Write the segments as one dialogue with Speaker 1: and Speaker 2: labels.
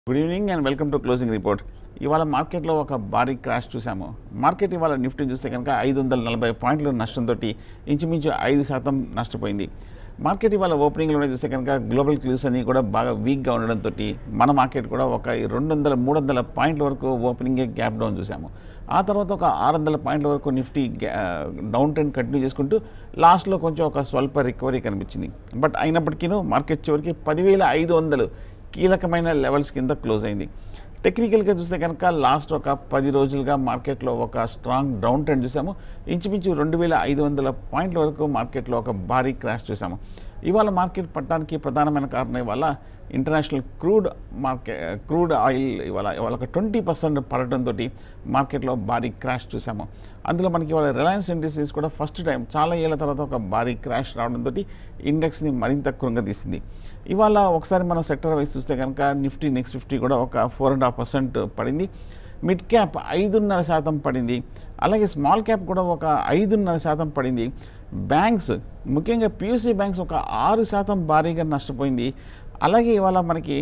Speaker 1: good evening and welcome to closing report ఇవాళ మార్కెట్లో ఒక భారీ క్రాష్ చూసాము మార్కెట్ ఇవాళ నిఫ్టీ చూస్తే కనుక ఐదు వందల నలభై పాయింట్ల నష్టంతో ఇంచుమించు ఐదు శాతం నష్టపోయింది మార్కెట్ ఇవాళ ఓపెనింగ్లోనే చూస్తే కనుక గ్లోబల్ క్లూస్ అన్ని కూడా బాగా వీక్గా ఉండడంతో మన మార్కెట్ కూడా ఒక రెండు వందల మూడు వందల పాయింట్ల వరకు ఓపెనింగే గ్యాప్ డౌన్ చూసాము ఆ తర్వాత ఒక ఆరు వందల పాయింట్ల వరకు నిఫ్టీ డౌన్ ట్రెండ్ కంటిన్యూ చేసుకుంటూ లాస్ట్లో కొంచెం ఒక స్వల్ప రికవరీ కనిపించింది బట్ అయినప్పటికీ మార్కెట్ చివరికి పదివేల ఐదు వందలు కీలకమైన లెవెల్స్ కింద క్లోజ్ అయింది టెక్నికల్గా చూస్తే కనుక లాస్ట్ ఒక పది రోజులుగా మార్కెట్లో ఒక స్ట్రాంగ్ డౌన్ ట్రెండ్ చూసాము ఇంచుమించు రెండు వేల ఐదు వందల పాయింట్ల వరకు మార్కెట్లో ఒక భారీ క్రాష్ చూసాము ఇవాళ మార్కెట్ పట్టడానికి ప్రధానమైన కారణం ఇవాళ international crude market crude oil ఇవాళ ఇవాళ ఒక ట్వంటీ పర్సెంట్ పడటంతో మార్కెట్లో భారీ క్రాష్ చూసాము అందులో మనకి ఇవాళ రిలయన్స్ ఇండస్ట్రీస్ కూడా ఫస్ట్ టైం చాలా ఏళ్ళ తర్వాత ఒక భారీ క్రాష్ రావడంతో ఇండెక్స్ని మరింత కృంగదీసింది ఇవాళ ఒకసారి మనం సెక్టర్ వైజ్ చూస్తే కనుక నిఫ్టీ నెక్స్ట్ ఫిఫ్టీ కూడా ఒక ఫోర్ అండ్ హాఫ్ పర్సెంట్ పడింది మిడ్ క్యాప్ ఐదున్నర శాతం పడింది అలాగే స్మాల్ క్యాప్ కూడా ఒక ఐదున్నర శాతం పడింది బ్యాంక్స్ ముఖ్యంగా పియూసీ బ్యాంక్స్ ఒక ఆరు శాతం భారీగా నష్టపోయింది అలాగే ఇవాళ మనకి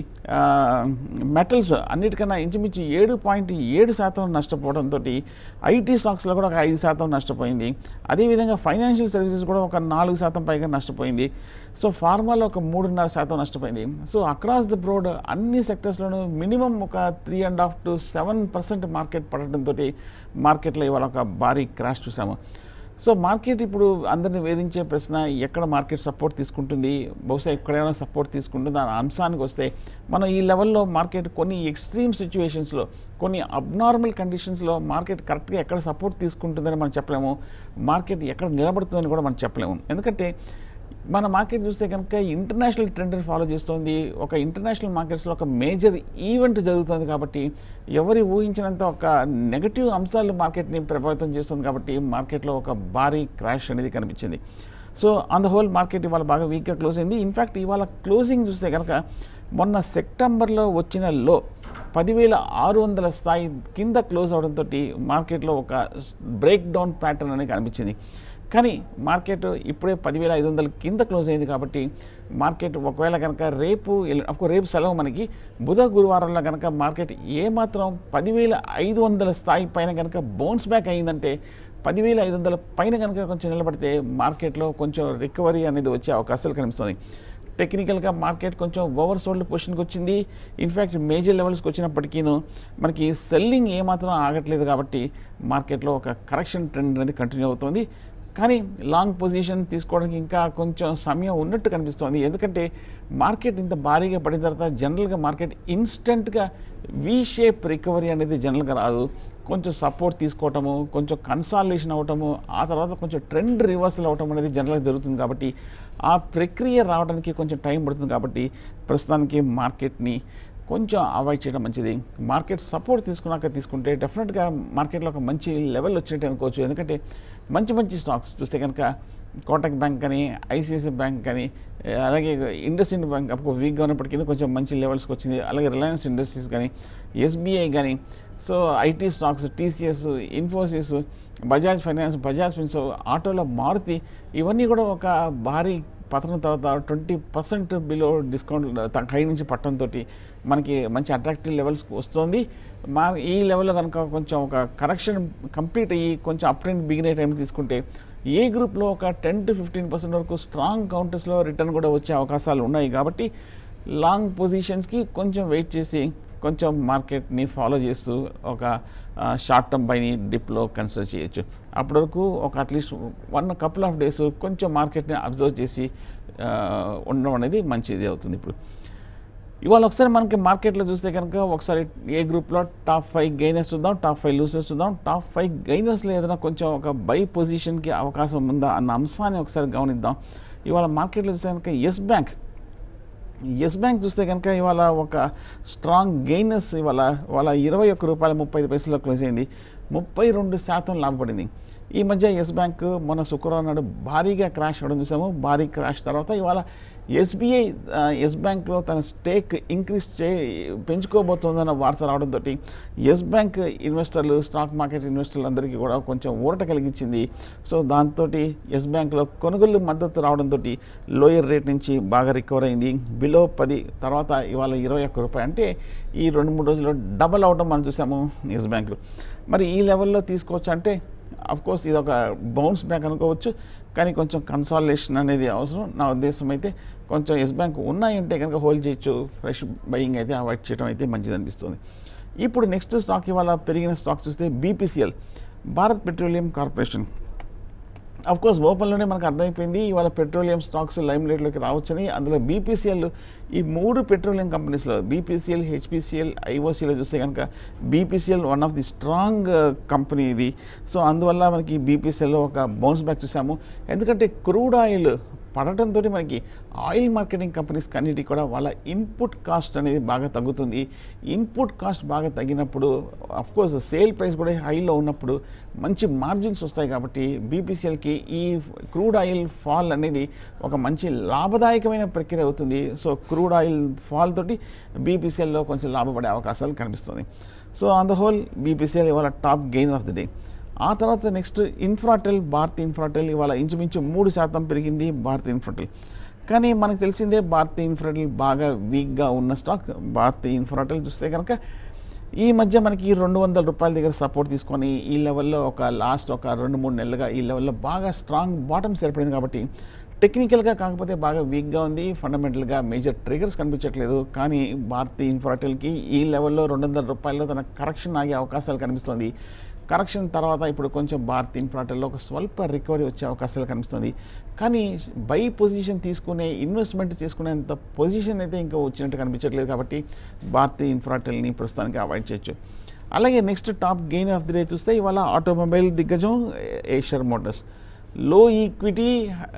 Speaker 1: మెటల్స్ అన్నిటికన్నా ఇంచుమించు ఏడు పాయింట్ ఏడు శాతం నష్టపోవడంతో ఐటీ స్టాక్స్లో కూడా ఒక ఐదు శాతం నష్టపోయింది అదేవిధంగా ఫైనాన్షియల్ సర్వీసెస్ కూడా ఒక నాలుగు శాతం పైగా నష్టపోయింది సో ఫార్మాలో ఒక మూడున్నర శాతం నష్టపోయింది సో అక్రాస్ ద బ్రోడ్ అన్ని సెక్టర్స్లోనూ మినిమం ఒక three and half to seven percent market పడటంతో మార్కెట్లో ఇవాళ ఒక భారీ క్రాష్ చూసాము సో మార్కెట్ ఇప్పుడు అందరిని వేధించే ప్రశ్న ఎక్కడ మార్కెట్ సపోర్ట్ తీసుకుంటుంది బహుశా ఎక్కడైనా సపోర్ట్ తీసుకుంటుంది ఆ అంశానికి వస్తే మనం ఈ లెవెల్లో మార్కెట్ కొన్ని ఎక్స్ట్రీమ్ సిచ్యువేషన్స్లో కొన్ని అబ్నార్మల్ కండిషన్స్లో మార్కెట్ కరెక్ట్గా ఎక్కడ సపోర్ట్ తీసుకుంటుందని మనం చెప్పలేము మార్కెట్ ఎక్కడ నిలబడుతుందని కూడా మనం చెప్పలేము ఎందుకంటే మన మార్కెట్ చూస్తే కనుక ఇంటర్నేషనల్ ట్రెండ్ని ఫాలో చేస్తుంది ఒక ఇంటర్నేషనల్ మార్కెట్స్లో ఒక మేజర్ ఈవెంట్ జరుగుతుంది కాబట్టి ఎవరి ఊహించినంత ఒక నెగటివ్ అంశాలు మార్కెట్ని ప్రభావితం చేస్తుంది కాబట్టి మార్కెట్లో ఒక భారీ క్రాష్ అనేది కనిపించింది so on the whole market ఇవాళ బాగా వీక్గా క్లోజ్ అయింది ఇన్ఫ్యాక్ట్ ఇవాళ క్లోజింగ్ చూస్తే కనుక మొన్న సెప్టెంబర్లో వచ్చిన లో పదివేల ఆరు వందల స్థాయి కింద క్లోజ్ అవడంతో మార్కెట్లో ఒక బ్రేక్ డౌన్ ప్యాటర్న్ అనేది కనిపించింది కానీ మార్కెట్ ఇప్పుడే పదివేల ఐదు వందల కింద క్లోజ్ అయింది కాబట్టి మార్కెట్ ఒకవేళ కనుక రేపు అఫ్కో రేపు సెలవు మనకి బుధ గురువారంలో కనుక మార్కెట్ ఏమాత్రం పదివేల ఐదు వందల స్థాయి పైన కనుక బౌన్స్ బ్యాక్ అయిందంటే పదివేల ఐదు వందల పైన కనుక కొంచెం నిలబడితే మార్కెట్లో కొంచెం రికవరీ అనేది వచ్చే అవకాశాలు కనిపిస్తుంది టెక్నికల్గా మార్కెట్ కొంచెం ఓవర్ సోల్డ్ పొజిషన్కి వచ్చింది ఇన్ఫ్యాక్ట్ మేజర్ లెవెల్స్కి వచ్చినప్పటికీను మనకి సెల్లింగ్ ఏమాత్రం ఆగట్లేదు కాబట్టి మార్కెట్లో ఒక కరెక్షన్ ట్రెండ్ అనేది కంటిన్యూ అవుతుంది కానీ లాంగ్ పొజిషన్ తీసుకోవడానికి ఇంకా కొంచెం సమయం ఉన్నట్టు కనిపిస్తోంది ఎందుకంటే మార్కెట్ ఇంత భారీగా పడిన తర్వాత జనరల్గా మార్కెట్ ఇన్స్టెంట్గా వి షేప్ రికవరీ అనేది జనరల్గా రాదు కొంచెం సపోర్ట్ తీసుకోవటము కొంచెం కన్సాలేషన్ అవ్వటము ఆ తర్వాత కొంచెం ట్రెండ్ రివర్సల్ అవ్వటం అనేది జనరల్గా జరుగుతుంది కాబట్టి ఆ ప్రక్రియ రావడానికి కొంచెం టైం పడుతుంది కాబట్టి ప్రస్తుతానికి మార్కెట్ని కొంచెం అవాయిడ్ చేయడం మంచిది మార్కెట్ సపోర్ట్ తీసుకున్నాక తీసుకుంటే డెఫినెట్గా మార్కెట్లో ఒక మంచి లెవెల్ వచ్చినట్టు అనుకోవచ్చు ఎందుకంటే మంచి మంచి స్టాక్స్ చూస్తే కనుక కోటక్ బ్యాంక్ కానీ ఐసిఐసిఐ బ్యాంక్ కానీ అలాగే ఇండస్ ఇండ్ బ్యాంక్ అప్పుడు వీక్గా ఉన్నప్పటికీ కొంచెం మంచి లెవెల్స్కి వచ్చింది అలాగే రిలయన్స్ ఇండస్ట్రీస్ కానీ ఎస్బీఐ కానీ so IT stocks TCS Infosys Bajaj finance Bajaj ఫిన్స్ ఆటోలో మారుతి ఇవన్నీ కూడా ఒక భారీ పతనం తర్వాత twenty percent below discount high నుంచి పట్టడంతో మనకి మంచి అట్రాక్టివ్ లెవెల్స్కి వస్తుంది మా ఈ లెవెల్లో కనుక కొంచెం ఒక కరెక్షన్ కంప్లీట్ అయ్యి కొంచెం అప్ ట్రెండ్ బిగినే టైం తీసుకుంటే ఏ గ్రూప్లో ఒక టెన్ టు ఫిఫ్టీన్ పర్సెంట్ వరకు స్ట్రాంగ్ కౌంటర్స్లో రిటర్న్ కూడా వచ్చే అవకాశాలు ఉన్నాయి కాబట్టి లాంగ్ పొజిషన్స్కి కొంచెం వెయిట్ చేసి కొంచెం మార్కెట్ని ఫాలో చేస్తూ ఒక షార్ట్ టర్మ్ బైని డిప్లో కన్సిడర్ చేయొచ్చు అప్పటి వరకు ఒక at least one couple of days కొంచెం మార్కెట్ని అబ్జర్వ్ చేసి ఉండడం అనేది మంచిది అవుతుంది ఇప్పుడు ఇవాళ ఒకసారి మనకి మార్కెట్లో చూస్తే కనుక ఒకసారి ఏ గ్రూప్లో టాప్ ఫైవ్ గెయినర్స్ చూద్దాం టాప్ ఫైవ్ లూసర్స్ చూద్దాం టాప్ ఫైవ్ గెయినర్స్లో ఏదైనా కొంచెం ఒక బై పొజిషన్కి అవకాశం ఉందా అన్న అంశాన్ని ఒకసారి గమనిద్దాం ఇవాళ మార్కెట్లో చూస్తే కనుక ఎస్ బ్యాంక్ ఎస్ బ్యాంక్ చూస్తే కనుక ఇవాళ ఒక స్ట్రాంగ్ గెయినర్స్ ఇవాళ ఇవాళ ఇరవై ఒక్క రూపాయల ముప్పై ఐదు పైసల్లో క్లోజ్ అయింది ముప్పై రెండు శాతం లాభపడింది ఈ మధ్య ఎస్ బ్యాంక్ మొన్న శుక్రవారం నాడు భారీగా క్రాష్ అవ్వడం చూసాము భారీ క్రాష్ తర్వాత ఇవాళ ఎస్బీఐ ఎస్ బ్యాంక్లో తన స్టేక్ ఇంక్రీజ్ చే పెంచుకోబోతోందన్న వార్త రావడంతో ఎస్ బ్యాంక్ ఇన్వెస్టర్లు స్టాక్ మార్కెట్ ఇన్వెస్టర్లు అందరికీ కూడా కొంచెం ఊరట కలిగించింది సో దాంతో ఎస్ బ్యాంక్లో కొనుగోలు మద్దతు రావడంతో లోయర్ రేట్ నుంచి బాగా రికవర్ అయింది బిలో పది తర్వాత ఇవాళ ఇరవై ఒక్క రూపాయి అంటే ఈ రెండు మూడు రోజుల్లో డబల్ అవడం మనం చూసాము ఎస్ బ్యాంకులు మరి ఈ లెవెల్లో తీసుకోవచ్చు అంటే అఫ్ కోర్స్ ఇది ఒక బౌన్స్ బ్యాక్ అనుకోవచ్చు కానీ కొంచెం కన్సాలేషన్ అనేది అవసరం నా ఉద్దేశం అయితే కొంచెం ఎస్ బ్యాంక్ ఉన్నాయంటే కనుక హోల్డ్ చేయొచ్చు ఫ్రెష్ బయింగ్ అయితే అవాయిడ్ చేయడం అయితే మంచిది అనిపిస్తుంది ఇప్పుడు నెక్స్ట్ స్టాక్ ఇవాళ పెరిగిన స్టాక్ చూస్తే BPCL Bharat Petroleum Corporation of course ఓపెన్లోనే మనకు అర్థమైపోయింది ఇవాళ పెట్రోలియం స్టాక్స్ లైమ్ లైట్లోకి రావచ్చని అందులో బీపీసీఎల్ ఈ మూడు పెట్రోలియం కంపెనీస్లో బీపీసీఎల్ హెచ్పిసిఎల్ ఐఓసీలో చూస్తే కనుక BPCL one of the strong company ఇది సో అందువల్ల మనకి బీపీసీఎల్లో ఒక బౌన్స్ బ్యాక్ చూసాము ఎందుకంటే క్రూడ్ ఆయిల్ పడటంతో మనకి ఆయిల్ మార్కెటింగ్ కంపెనీస్ కన్నిటికి కూడా వాళ్ళ ఇన్పుట్ కాస్ట్ అనేది బాగా తగ్గుతుంది ఇన్పుట్ కాస్ట్ బాగా తగ్గినప్పుడు కోర్స్ సేల్ ప్రైస్ కూడా హైలో ఉన్నప్పుడు మంచి మార్జిన్స్ వస్తాయి కాబట్టి బీపీసీఎల్కి ఈ క్రూడ్ ఆయిల్ ఫాల్ అనేది ఒక మంచి లాభదాయకమైన ప్రక్రియ అవుతుంది సో క్రూడ్ ఆయిల్ ఫాల్ తోటి బీపీసీఎల్లో కొంచెం లాభపడే అవకాశాలు కనిపిస్తుంది so on the whole BPCL ఇవాళ top gain of the day ఆ తర్వాత నెక్స్ట్ ఇన్ఫ్రాటెల్ భారత్ ఇన్ఫ్రాటెల్ ఇవాళ ఇంచుమించు మూడు శాతం పెరిగింది భారత్ ఇన్ఫ్రాటెల్ కానీ మనకు తెలిసిందే భారత్ ఇన్ఫ్రాటెల్ బాగా వీక్గా ఉన్న స్టాక్ భారత్ ఇన్ఫ్రాటెల్ చూస్తే కనుక ఈ మధ్య మనకి రెండు వందల రూపాయల దగ్గర సపోర్ట్ తీసుకొని ఈ లెవెల్లో ఒక లాస్ట్ ఒక రెండు మూడు నెలలుగా ఈ లెవెల్లో బాగా స్ట్రాంగ్ బాటమ్స్ ఏర్పడింది కాబట్టి టెక్నికల్గా కాకపోతే బాగా వీక్గా ఉంది ఫండమెంటల్గా మేజర్ ట్రిగర్స్ కనిపించట్లేదు కానీ భారతీ ఇన్ఫ్రాటెల్కి ఈ లెవెల్లో రెండు వందల రూపాయల్లో తన కరెక్షన్ ఆగే అవకాశాలు కనిపిస్తుంది కరెక్షన్ తర్వాత ఇప్పుడు కొంచెం భారత్ ఇన్ఫ్రాటెల్లో ఒక స్వల్ప రికవరీ వచ్చే అవకాశాలు కనిపిస్తుంది కానీ బై పొజిషన్ తీసుకునే ఇన్వెస్ట్మెంట్ తీసుకునేంత పొజిషన్ అయితే ఇంకా వచ్చినట్టు కనిపించట్లేదు కాబట్టి భారత్ ఇన్ఫ్రాటెల్ని ప్రస్తుతానికి అవాయిడ్ చేయొచ్చు అలాగే next top gain of the day చూస్తే ఇవాళ ఆటోమొబైల్ దిగ్గజం ఏషియర్ మోటార్స్ లో equity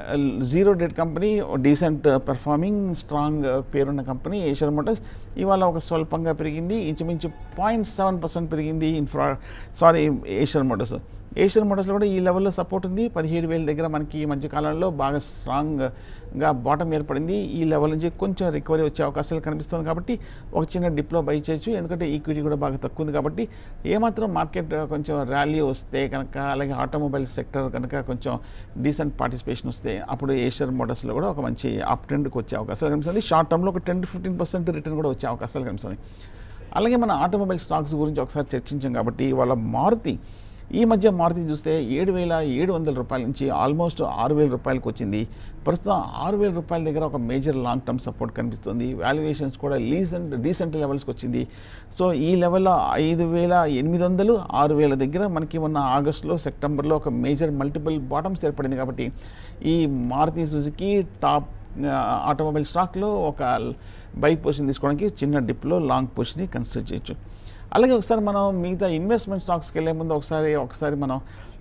Speaker 1: zero debt company decent performing strong పేరున్న కంపెనీ ఏషియర్ మోటార్స్ ఇవాళ ఒక స్వల్పంగా పెరిగింది ఇంచుమించు పాయింట్ సెవెన్ పర్సెంట్ పెరిగింది infra sorry Eicher Motors Asian మోటార్స్లో కూడా ఈ లెవెల్లో సపోర్ట్ ఉంది పదిహేడు వేల దగ్గర మనకి ఈ మధ్య కాలంలో బాగా స్ట్రాంగ్గా బాటం ఏర్పడింది ఈ లెవెల్ నుంచి కొంచెం రికవరీ వచ్చే అవకాశాలు కనిపిస్తుంది కాబట్టి ఒక చిన్న డిప్లో బై చేయొచ్చు ఎందుకంటే ఈక్విటీ కూడా బాగా తక్కువ ఉంది కాబట్టి ఏమాత్రం మార్కెట్ కొంచెం ర్యాలీ వస్తే కనుక అలాగే ఆటోమొబైల్ సెక్టర్ కనుక కొంచెం డీసెంట్ పార్టిసిపేషన్ వస్తే అప్పుడు ఏషియర్ మోటార్స్లో కూడా ఒక మంచి అప్ ట్రెండ్కి వచ్చే అవకాశాలు కనిపిస్తుంది షార్ట్ టర్మ్లో ఒక ten to fifteen percent return కూడా వచ్చే అవకాశాలు కనిపిస్తుంది అలాగే మన ఆటోమొబైల్ స్టాక్స్ గురించి ఒకసారి చర్చించాం కాబట్టి వాళ్ళ మారుతి ఈ మధ్య మారుతి చూస్తే ఏడు వేల ఏడు వందల రూపాయల నుంచి ఆల్మోస్ట్ ఆరు వేల రూపాయలకు వచ్చింది ప్రస్తుతం ఆరు వేల రూపాయల దగ్గర ఒక మేజర్ లాంగ్ టర్మ్ సపోర్ట్ కనిపిస్తుంది వాల్యుయేషన్స్ కూడా లీసెంట్ డీసెంట్ లెవెల్స్కి వచ్చింది సో ఈ లెవెల్లో ఐదు వేల ఎనిమిది వందలు ఆరు వేల దగ్గర మనకి మొన్న ఆగస్టులో సెప్టెంబర్లో ఒక మేజర్ మల్టిపుల్ బాటమ్స్ ఏర్పడింది కాబట్టి ఈ మారుతి సుజుకి టాప్ ఆటోమొబైల్ స్టాక్లో ఒక బై పొజిషన్ తీసుకోవడానికి చిన్న డిప్లో లాంగ్ పొజిషన్ని కన్సిడర్ చేయొచ్చు అలాగే ఒకసారి మనం మిగతా ఇన్వెస్ట్మెంట్ స్టాక్స్కి వెళ్ళే ముందు ఒకసారి ఒకసారి మనం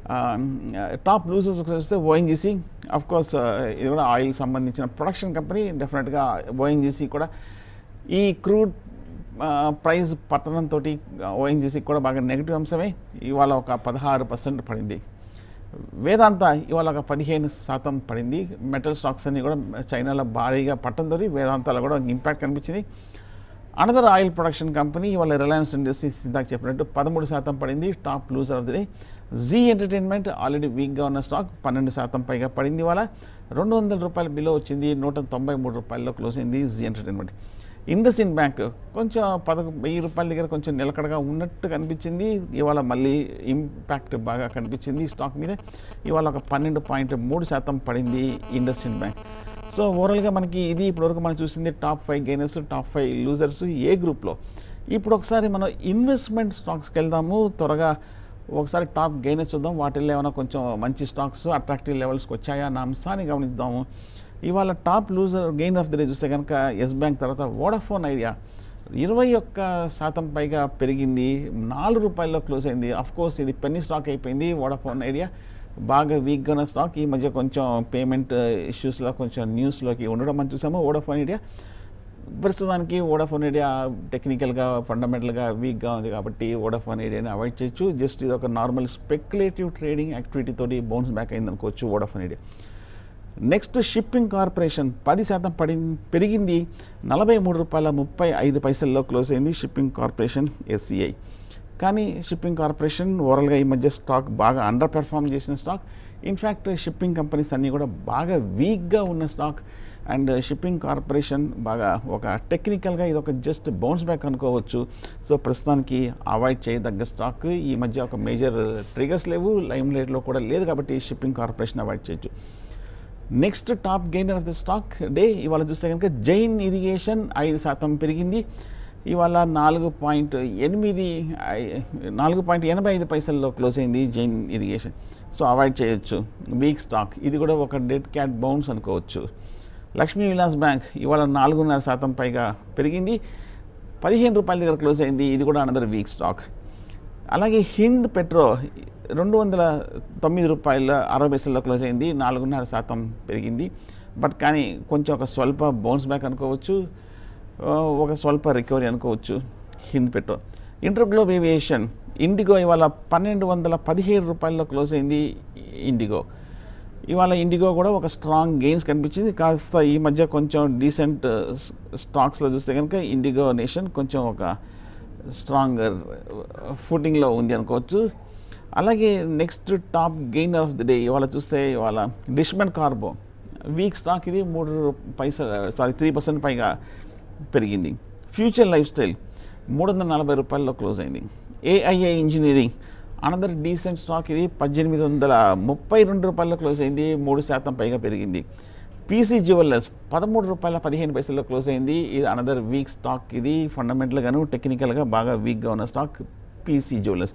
Speaker 1: టాప్ లూజర్స్ ఒకసారి చూస్తే ఓఎన్జీసీ అఫ్ కోర్స్ ఇది కూడా ఆయిల్ సంబంధించిన ప్రొడక్షన్ కంపెనీ డెఫినెట్గా ఓఎన్జీసీ కూడా ఈ క్రూడ్ ప్రైస్ పతనంతో ఓఎన్జీసీ కూడా బాగా నెగిటివ్ అంశమే ఇవాళ ఒక పదహారు పర్సెంట్ పడింది వేదాంత ఇవాళ ఒక పదిహేను శాతం పడింది మెటల్ స్టాక్స్ అన్ని కూడా చైనాలో భారీగా పట్టడంతో వేదాంతాలో కూడా ఇంపాక్ట్ కనిపించింది అనదర్ ఆయిల్ ప్రొడక్షన్ కంపెనీ ఇవాళ రిలయన్స్ ఇండస్ట్రీస్ ఇందాక చెప్పినట్టు పదమూడు శాతం పడింది top loser of the day Zee Entertainment already వీక్గా ఉన్న స్టాక్ పన్నెండు శాతం పైగా పడింది ఇవాళ రెండు వందల రూపాయల బిలో వచ్చింది నూట తొంభై మూడు రూపాయల్లో క్లోజ్ అయింది Zee Entertainment IndusInd Bank కొంచెం పదకొ వెయ్యి రూపాయల దగ్గర కొంచెం నిలకడగా ఉన్నట్టు కనిపించింది ఇవాళ మళ్ళీ ఇంపాక్ట్ బాగా కనిపించింది స్టాక్ మీద ఇవాళ ఒక పన్నెండు పాయింట్ మూడు శాతం పడింది ఇండస్ ఇన్ బ్యాంక్ సో ఓవరాల్గా మనకి ఇది ఇప్పటివరకు మనం చూసింది top five gainers top five losers A గ్రూప్లో ఇప్పుడు ఒకసారి మనం ఇన్వెస్ట్మెంట్ స్టాక్స్కి వెళ్దాము త్వరగా ఒకసారి టాప్ గెయినర్స్ చూద్దాం వాటిల్లో ఏమైనా కొంచెం మంచి స్టాక్స్ అట్రాక్టివ్ లెవెల్స్కి వచ్చాయా అన్న అంశాన్ని గమనిద్దాము ఇవాళ top loser gain of the day చూస్తే కనుక ఎస్ బ్యాంక్ తర్వాత వోడాఫోన్ ఐడియా ఇరవై ఒక్క శాతం పైగా పెరిగింది నాలుగు రూపాయల్లో క్లోజ్ అయింది అఫ్ కోర్స్ ఇది పెన్నీ స్టాక్ అయిపోయింది వోడాఫోన్ ఐడియా బాగా వీక్గా ఉన్న స్టాక్ ఈ మధ్య కొంచెం పేమెంట్ ఇష్యూస్లో కొంచెం న్యూస్లోకి ఉండడం మనం చూసాము వోడాఫోన్ ఐడియా ప్రస్తుతానికి వోడాఫోన్ ఐడియా టెక్నికల్గా ఫండమెంటల్గా వీక్గా ఉంది కాబట్టి వోడాఫోన్ ఐడియాని అవాయిడ్ చేయొచ్చు జస్ట్ ఇది ఒక నార్మల్ స్పెక్యులేటివ్ ట్రేడింగ్ యాక్టివిటీ తోటి బౌన్స్ బ్యాక్ అయింది అనుకోవచ్చు Vodafone Idea next Shipping Corporation పది శాతం పడి పెరిగింది నలభై మూడు రూపాయల ముప్పై ఐదు పైసల్లో క్లోజ్ అయింది షిప్పింగ్ కార్పొరేషన్ ఎస్సీఐ కానీ షిప్పింగ్ కార్పొరేషన్ ఓవరాల్గా ఈ మధ్య స్టాక్ బాగా అండర్ పెర్ఫామ్ చేసిన స్టాక్ ఇన్ఫ్యాక్ట్ షిప్పింగ్ కంపెనీస్ అన్నీ కూడా బాగా వీక్గా ఉన్న స్టాక్ అండ్ షిప్పింగ్ కార్పొరేషన్ బాగా ఒక టెక్నికల్గా ఇది ఒక జస్ట్ బౌన్స్ బ్యాక్ అనుకోవచ్చు సో ప్రస్తుతానికి అవాయిడ్ చేయదగ్గ స్టాక్ ఈ మధ్య ఒక మేజర్ ట్రిగర్స్ లేవు లైమ్ లైట్లో కూడా లేదు కాబట్టి షిప్పింగ్ కార్పొరేషన్ అవాయిడ్ చేయొచ్చు next top gainer of the stock day ఇవాళ చూస్తే కనుక జైన్ ఇరిగేషన్ ఐదు శాతం పెరిగింది ఇవాళ నాలుగు పాయింట్ ఎనిమిది ఐ- నాలుగు పాయింట్ ఎనభై ఐదు పైసల్లో క్లోజ్ అయింది జైన్ ఇరిగేషన్ సో అవాయిడ్ చేయొచ్చు వీక్ స్టాక్ ఇది కూడా ఒక డెడ్ క్యాట్ బౌన్స్ అనుకోవచ్చు లక్ష్మీ విలాస్ బ్యాంక్ ఇవాళ నాలుగున్నర శాతం పైగా పెరిగింది పదిహేను రూపాయల దగ్గర క్లోజ్ అయింది ఇది కూడా అనదర్ వీక్ స్టాక్ అలాగే హింద్ పెట్రో రెండు వందల తొమ్మిది రూపాయల అరవై పైసల్లో క్లోజ్ అయింది నాలుగున్నర శాతం పెరిగింది బట్ కానీ కొంచెం ఒక స్వల్ప బౌన్స్ బ్యాక్ అనుకోవచ్చు ఆ, ఒక స్వల్ప రికవరీ అనుకోవచ్చు Hind Petro InterGlobe Aviation IndiGo ఇవాళ పన్నెండు వందల పదిహేడు రూపాయల్లో క్లోజ్ అయింది ఇండిగో ఇవాళ ఇండిగో కూడా ఒక స్ట్రాంగ్ గెయిన్స్ కనిపించింది కాస్త ఈ మధ్య కొంచెం డీసెంట్ స్టాక్స్లో చూస్తే కనుక ఇండిగో నేషన్ కొంచెం ఒక స్ట్రాంగ్ ఫుటింగ్లో ఉంది అనుకోవచ్చు అలాగే next top gain of the day ఇవాళ చూస్తే ఇవాళ డిష్మెంట్ కార్బో వీక్ స్టాక్ ఇది మూడు పైసా సారీ త్రీ పర్సెంట్ పైగా పెరిగింది ఫ్యూచర్ లైఫ్ స్టైల్ మూడు వందల నలభై రూపాయల్లో క్లోజ్ అయింది AIA Engineering another decent stock ఇది పద్దెనిమిది వందల ముప్పై రెండు రూపాయల్లో క్లోజ్ అయింది మూడు శాతం పైగా పెరిగింది పీసీ జ్యువెలర్స్ పదమూడు రూపాయల పదిహేను పైసల్లో క్లోజ్ అయింది ఇది అనదర్ వీక్ స్టాక్ ఇది ఫండమెంటల్గాను టెక్నికల్గా బాగా వీక్గా ఉన్న stock PC Jewellers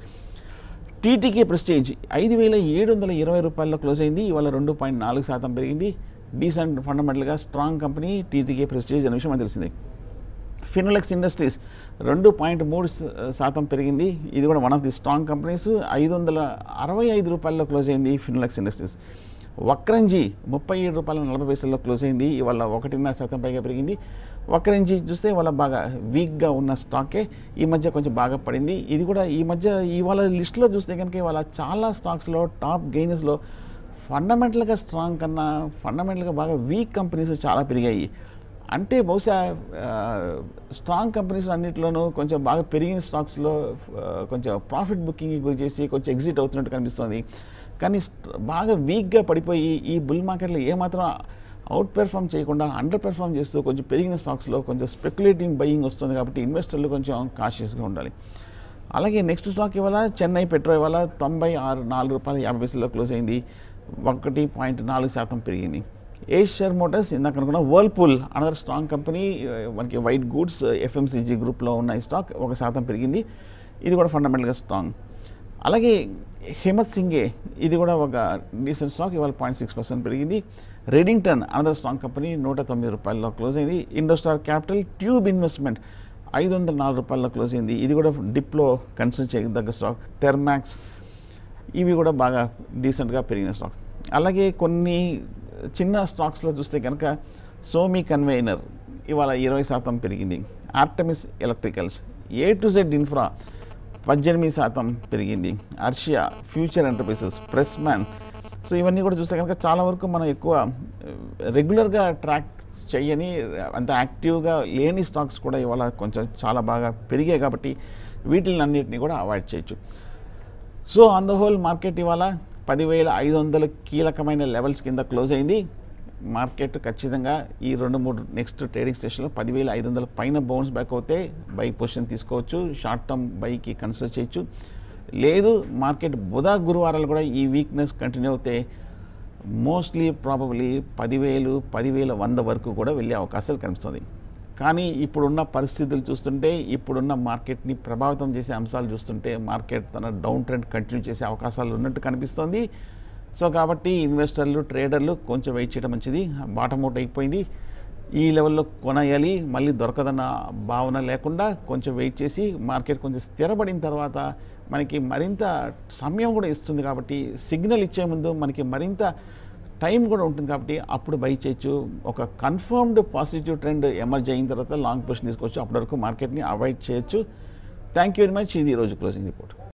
Speaker 1: TTK Prestige ఐదు వేల ఏడు వందల ఇరవై రూపాయల్లో క్లోజ్ అయింది ఇవాళ రెండు పాయింట్ నాలుగు శాతం పెరిగింది డీసెంట్ ఫండమెంటల్గా స్ట్రాంగ్ కంపెనీ టీటీకే ప్రెస్టేజ్ అనే విషయం మనకు తెలిసింది ఫినోలెక్స్ ఇండస్ట్రీస్ రెండు పాయింట్ మూడు శ- శాతం పెరిగింది ఇది కూడా one of the strong companies ఐదు వందల అరవై ఐదు రూపాయల్లో క్లోజ్ అయింది ఫినోలెక్స్ ఇండస్ట్రీస్ వక్రంజీ ముప్పై ఏడు రూపాయల నలభై పైసల్లో క్లోజ్ అయింది ఇవాళ ఒకటిన్నర శాతం పైగా పెరిగింది వక్రంజీ చూస్తే ఇవాళ బాగా వీక్గా ఉన్న స్టాకే ఈ మధ్య కొంచెం బాగా పడింది ఇది కూడా ఈ మధ్య ఇవాళ లిస్ట్లో చూస్తే కనుక ఇవాళ చాలా స్టాక్స్లో టాప్ గెయినర్స్లో ఫండమెంటల్గా స్ట్రాంగ్ కన్నా ఫండమెంటల్గా బాగా వీక్ కంపెనీస్ చాలా పెరిగాయి అంటే బహుశా ఆ, స్ట్రాంగ్ కంపెనీస్ అన్నింటిలోనూ కొంచెం బాగా పెరిగిన స్టాక్స్లో ఆ, కొంచెం ప్రాఫిట్ బుకింగ్ గురి చేసి కొంచెం ఎగ్జిట్ అవుతున్నట్టు కనిపిస్తుంది కానీ స్ట్- బాగా వీక్గా పడిపోయి ఈ బుల్ మార్కెట్లో ఏమాత్రం అవుట్ పెర్ఫామ్ చేయకుండా అండర్ పెర్ఫామ్ చేస్తూ కొంచెం పెరిగిన స్టాక్స్లో కొంచెం స్పెక్యులేటింగ్ బయింగ్ వస్తుంది కాబట్టి ఇన్వెస్టర్లు కొంచెం కాషియస్గా ఉండాలి అలాగే నెక్స్ట్ స్టాక్ ఇవాళ చెన్నై పెట్రో ఇవాళ తొంభై ఆరు నాలుగు రూపాయల యాభై పైసల్లో క్లోజ్ అయింది ఒకటి పాయింట్ నాలుగు శాతం పెరిగింది ఏషియర్ మోటార్స్ ఇందాక అనుకున్న వర్ల్పూల్ అనదర్ స్ట్రాంగ్ కంపెనీ మనకి వైట్ గూడ్స్ ఎఫ్ఎంసీజీ గ్రూప్లో ఉన్న ఈ స్టాక్ ఒక శాతం పెరిగింది ఇది కూడా ఫండమెంటల్గా స్ట్రాంగ్ అలాగే హేమత్ సింగే ఇది కూడా ఒక డీసెంట్ స్టాక్ ఇవాళ పాయింట్ సిక్స్ పర్సెంట్ పెరిగింది రెడింగ్టన్ అనదర్ స్ట్రాంగ్ కంపెనీ నూట తొమ్మిది రూపాయల్లో క్లోజ్ అయింది ఇండోస్టార్ క్యాపిటల్ ట్యూబ్ ఇన్వెస్ట్మెంట్ ఐదు వందల నాలుగు రూపాయల్లో క్లోజ్ అయింది ఇది కూడా డిప్లో కన్సిడర్ చేయదగ్గ స్టాక్ టెర్మాక్స్ ఇవి కూడా బాగా డీసెంట్గా పెరిగిన స్టాక్స్ అలాగే కొన్ని చిన్న స్టాక్స్లో చూస్తే కనుక సోమి కన్వైనర్ ఇవాళ ఇరవై శాతం పెరిగింది Artemis Electricals A to Z infra పద్దెనిమిది శాతం పెరిగింది Arshiya Future Enterprises Pressman so ఇవన్నీ కూడా చూస్తే కనుక చాలా వరకు మనం ఎక్కువ రెగ్యులర్గా ట్రాక్ చేయని అంత యాక్టివ్గా లేని స్టాక్స్ కూడా ఇవాళ కొంచెం చాలా బాగా పెరిగాయి కాబట్టి వీటిని అన్నిటిని కూడా అవాయిడ్ చేయొచ్చు so on the whole market ఇవాళ పదివేల ఐదు వందల కీలకమైన లెవెల్స్ కింద క్లోజ్ అయింది మార్కెట్ ఖచ్చితంగా ఈ రెండు మూడు నెక్స్ట్ ట్రేడింగ్ స్టేషన్లో పదివేల ఐదు వందల పైన బౌన్స్ బ్యాక్ అవుతే బై పొజిషన్ తీసుకోవచ్చు షార్ట్ టర్మ్ బైకి కన్సిడర్ చేయొచ్చు లేదు మార్కెట్ బుధ గురువారాలు కూడా ఈ వీక్నెస్ కంటిన్యూ అవుతే మోస్ట్లీ ప్రాబబ్లీ పదివేలు పదివేల వంద వరకు కూడా వెళ్ళే అవకాశాలు కనిపిస్తుంది కానీ ఇప్పుడున్న పరిస్థితులు చూస్తుంటే ఇప్పుడున్న మార్కెట్ని ప్రభావితం చేసే అంశాలు చూస్తుంటే మార్కెట్ తన డౌన్ ట్రెండ్ కంటిన్యూ చేసే అవకాశాలు ఉన్నట్టు కనిపిస్తోంది సో కాబట్టి ఇన్వెస్టర్లు ట్రేడర్లు కొంచెం వెయిట్ చేయడం మంచిది బాటమ్ అవుట్ అయిపోయింది ఈ లెవెల్లో కొనేయాలి మళ్ళీ దొరకదన్న భావన లేకుండా కొంచెం వెయిట్ చేసి మార్కెట్ కొంచెం స్థిరపడిన తర్వాత మనకి మరింత సమయం కూడా ఇస్తుంది కాబట్టి సిగ్నల్ ఇచ్చే ముందు మనకి మరింత టైం కూడా ఉంటుంది కాబట్టి అప్పుడు బై చేయొచ్చు ఒక కన్ఫర్మ్డ్ పాజిటివ్ ట్రెండ్ ఎమర్జ్ అయిన తర్వాత లాంగ్ పొజిషన్ తీసుకోవచ్చు అప్పటి వరకు మార్కెట్ని అవాయిడ్ చేయొచ్చు థ్యాంక్ యూ వెరీ మచ్ ఇది ఈరోజు క్లోజింగ్ రిపోర్ట్